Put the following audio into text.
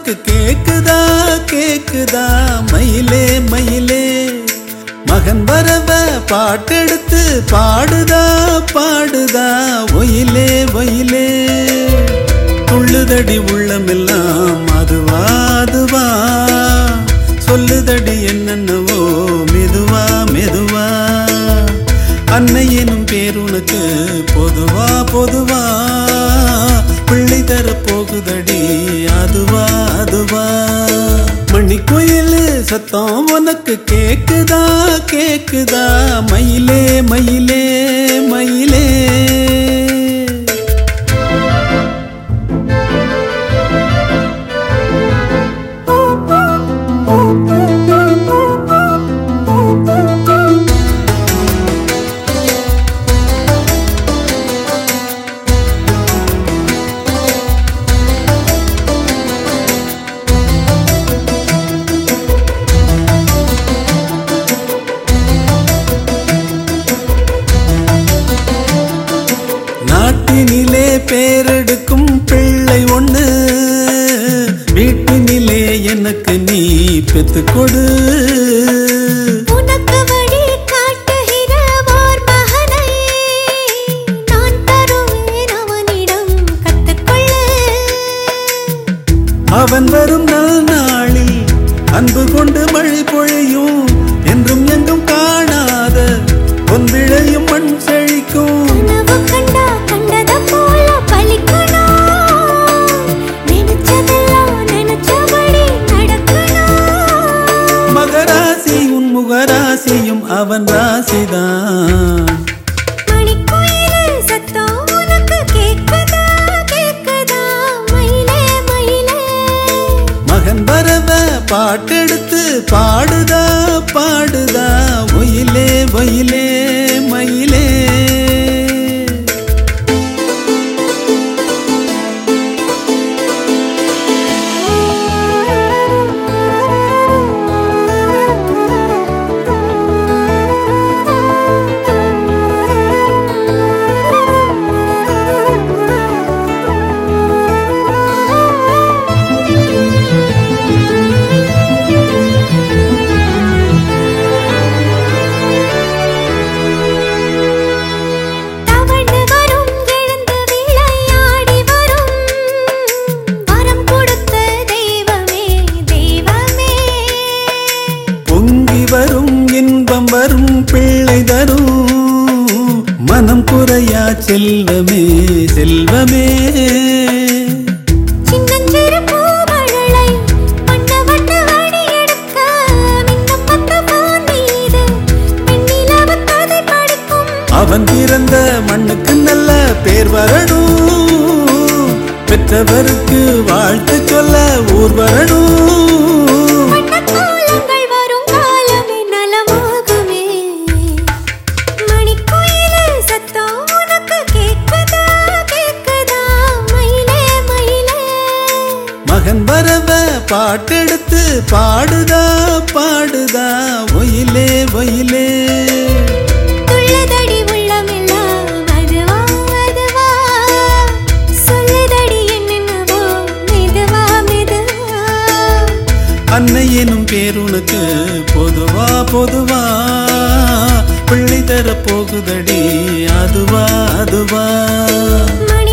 உனக்கு கேக்குதா கேக்குதா மயிலே மயிலே மகன் வரவ பாட்டெடுத்து பாடுதா பாடுதா ஒயிலே ஒயிலே துள்ளுதடி உள்ளமெல்லாம் அதுவா அதுவா சொல்லுதடி என்னென்னவோ மெதுவா மெதுவா அன்னை எனும் பேர் உனக்கு பொதுவா பொதுவா பிள்ளை தர போகுதடி அதுவா அதுவா மணிக்குயில் சத்தம் உனக்கு கேக்குதா கேக்குதா மயிலே மயிலே மயிலே நாட்டினிலே பேரெடுக்கும் பிள்ளை ஒண்ணு வீட்டினிலே எனக்கு நீ பெத்து கொடு உனக்கு வழி காட்டுகிற ஓர் மகனை நான் தருவேன் அவனிடம் கத்துக்கொள்ளு அவன் வரும் நாள் நாளில் அன்பு கொண்டு மழை பொழியும் என்றும் எங்கும் காணாத பொன்விழையும் மண் செழிக்கும் கனவு கண்டா கண்டத போல பலிக்கணும் நினைச்சதெல்லாம் நினைச்சபடி நடக்கணும் மகராசி உன் முகராசியும் அவன் ராசிதான் மணிக்குயிலே சத்தம் உனக்கு கேக்குதா கேக்குதா மயிலே மயிலே மகன் வரவ பாட்டெடுத்து பாடுதா பாடுதா ஒயிலே ஒயிலே மயிலே தவழ்ந்து வரும் எழுந்து விளையாடி வரும் வரம் கொடுத்த தெய்வமே தெய்வமே பொங்கி வரும் இன்பம் வரும் பிள்ளை தரும் மனம் குறையா செல்வமே செல்வமே சின்னஞ்சிறு பூமழலை வண்ண வண்ண அடி எடுக்க மின்னும் பத்த பான் மீது வெண்ணிலவு கதை படிக்கும் அவன் பிறந்த மண்ணுக்கு நல்ல பேர் வரணும் பெற்றவருக்கு வாழ்த்து சொல்ல ஊர் வரணும் வண்ணக் கோலங்கள் வரும் காலமே நலமாகுமே மணிக்குயிலே சத்தம் உனக்கு கேக்குதா கேக்குதா மயிலே மயிலே மகன் வரவ பாட்டெடுத்து பாடுதா பாடுதா ஒயிலே ஒயிலே துள்ளதடி உள்ளமெல்லாம் அதுவா அதுவா சொல்லுதடி என்னென்னவோ மெதுவா மெதுவா அன்னை எனும் பேர் உனக்கு பொதுவா பொதுவா பிள்ளை தர போகுதடி அதுவா அதுவா மணி